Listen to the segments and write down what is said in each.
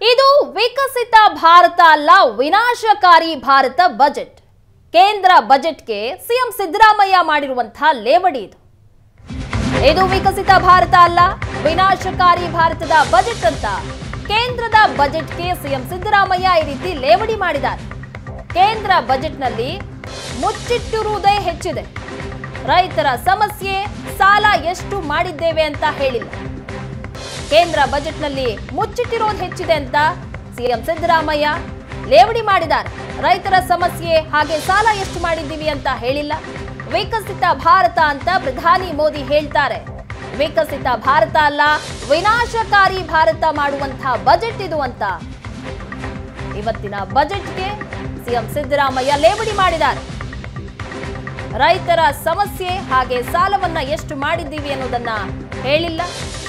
ಇದು ವಿಕಸಿತ ಭಾರತ ಅಲ್ಲ ವಿನಾಶಕಾರಿ ಭಾರತ ಬಜೆಟ್ ಕೇಂದ್ರ ಬಜೆಟ್ಗೆ ಸಿಎಂ ಸಿದ್ದರಾಮಯ್ಯ ಮಾಡಿರುವಂತಹ ಲೇವಡಿ ಇದು ಇದು ವಿಕಸಿತ ಭಾರತ ಅಲ್ಲ ವಿನಾಶಕಾರಿ ಭಾರತದ ಬಜೆಟ್ ಅಂತ ಕೇಂದ್ರದ ಬಜೆಟ್ಗೆ ಸಿಎಂ ಸಿದ್ದರಾಮಯ್ಯ ಈ ರೀತಿ ಲೇವಡಿ ಮಾಡಿದ್ದಾರೆ ಕೇಂದ್ರ ಬಜೆಟ್ನಲ್ಲಿ ಮುಚ್ಚಿಟ್ಟಿರುವುದೇ ಹೆಚ್ಚಿದೆ ರೈತರ ಸಮಸ್ಯೆ ಸಾಲ ಎಷ್ಟು ಮಾಡಿದ್ದೇವೆ ಅಂತ ಹೇಳಿಲ್ಲ ಕೇಂದ್ರ ಬಜೆಟ್ನಲ್ಲಿ ಮುಚ್ಚಿಟ್ಟಿರೋದು ಹೆಚ್ಚಿದೆ ಅಂತ ಸಿಎಂ ಸಿದ್ದರಾಮಯ್ಯ ಲೇವಡಿ ಮಾಡಿದ್ದಾರೆ ರೈತರ ಸಮಸ್ಯೆ ಹಾಗೆ ಸಾಲ ಎಷ್ಟು ಮಾಡಿದ್ದೀವಿ ಅಂತ ಹೇಳಿಲ್ಲ ವಿಕಸಿತ ಭಾರತ ಅಂತ ಪ್ರಧಾನಿ ಮೋದಿ ಹೇಳ್ತಾರೆ ವಿಕಸಿತ ಭಾರತ ಅಲ್ಲ ವಿನಾಶಕಾರಿ ಭಾರತ ಮಾಡುವಂತಹ ಬಜೆಟ್ ಇದು ಅಂತ ಇವತ್ತಿನ ಬಜೆಟ್ಗೆ ಸಿಎಂ ಸಿದ್ದರಾಮಯ್ಯ ಲೇವಡಿ ಮಾಡಿದ್ದಾರೆ ರೈತರ ಸಮಸ್ಯೆ ಹಾಗೆ ಸಾಲವನ್ನ ಎಷ್ಟು ಮಾಡಿದ್ದೀವಿ ಅನ್ನೋದನ್ನ ಹೇಳಿಲ್ಲ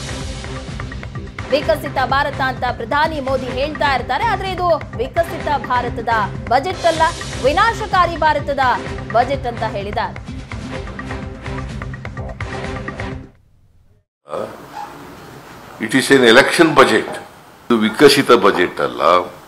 ವಿಕಸಿತ ಭಾರತ ಅಂತ ಪ್ರಧಾನಿ ಮೋದಿ ಹೇಳ್ತಾ ಇರ್ತಾರೆ ಆದ್ರೆ ಇದು ವಿಕಸಿತ ಭಾರತದ ಬಜೆಟ್ ಅಲ್ಲ ವಿನಾಶಕಾರಿ ಭಾರತದ ಬಜೆಟ್ ಅಂತ ಹೇಳಿದ್ದಾರೆ it is an election budget ಇದು ವಿಕಸಿತ ಬಜೆಟ್ ಅಲ್ಲ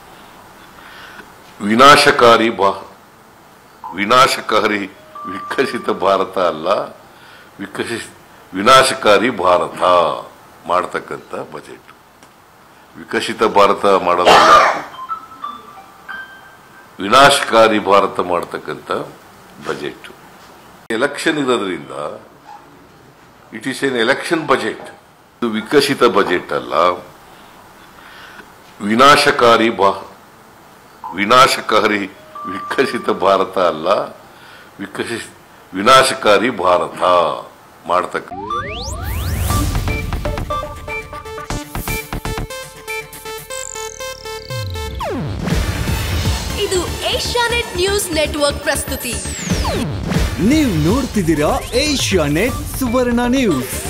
ವಿನಾಶಕಾರಿ ಬಾ ವಿನಾಶಕಾರಿ ವಿಕಸಿತ ಭಾರತ ಅಲ್ಲ ವಿಕಸಿ ವಿನಾಶಕಾರಿ ಭಾರತ ಮಾಡತಕ್ಕಂಥ ಬಜೆಟ್ ವಿಕಸಿತ ಭಾರತ ಮಾಡೋದಲ್ಲ ವಿನಾಶಕಾರಿ ಭಾರತ ಮಾಡತಕ್ಕಂಥ ಬಜೆಟ್ ಎಲೆಕ್ಷನ್ ಇರೋದ್ರಿಂದ it is an election budget ಇದು ವಿಕಸಿತ ಬಜೆಟ್ ಅಲ್ಲ ವಿನಾಶಕಾರಿ ಬಾ ವಿನಾಶಕಾರಿ ವಿಕಸಿತ ಭಾರತ ಅಲ್ಲ ವಿಕಸಿ ವಿನಾಶಕಾರಿ ಭಾರತ ಮಾಡತಕ್ಕ ಇದು ಏಷ್ಯಾನೆಟ್ ನ್ಯೂಸ್ ನೆಟ್ವರ್ಕ್ ಪ್ರಸ್ತುತಿ ನೀವು ನೋಡ್ತಿದ್ದೀರಾ ಏಷ್ಯಾ ನೆಟ್ ಸುವರ್ಣ ನ್ಯೂಸ್